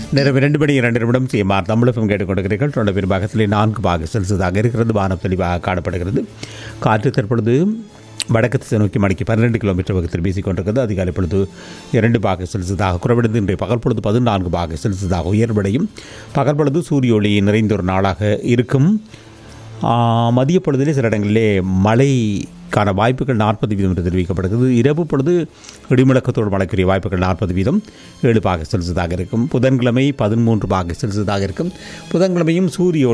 நேரம் இரண்டு மணி இரண்டு நிமிடம் சிஎம்ஆர் தமிழகம் கேட்டுக்கொண்டிருக்கிறீர்கள் தொண்ட பெரும்பாகத்திலே நான்கு பாக செல்சியஸாக இருக்கிறது வானம் தெளிவாக காணப்படுகிறது காற்று தற்பொழுது வடக்கு திசை நோக்கி மணிக்கு பன்னிரெண்டு கிலோமீட்டர் வேகத்தில் வீசிக்கொண்டிருக்கிறது அதிகாலை பொழுது இரண்டு பாக செல்சியஸாக குறைவடைந்து இன்றைய பகல் பொழுது பதினான்கு பாக செல்சியஸாக உயர்வடையும் பகல் பொழுது சூரிய ஒளி நிறைந்த ஒரு நாளாக இருக்கும் ஆ, மதிய பொழுதிலே சில இடங்களிலே மழைக்கான வாய்ப்புகள் நாற்பது வீதம் என்று தெரிவிக்கப்படுகிறது இரவு பொழுது இடிமுழக்கத்தோடு மழைக்குரிய வாய்ப்புகள் நாற்பது வீதம் ஏழு பாக செல்சியஸாக இருக்கும் புதன்கிழமை பதிமூன்று பாக செல்சியஸாக இருக்கும் புதன்கிழமையும் சூரிய ஒளி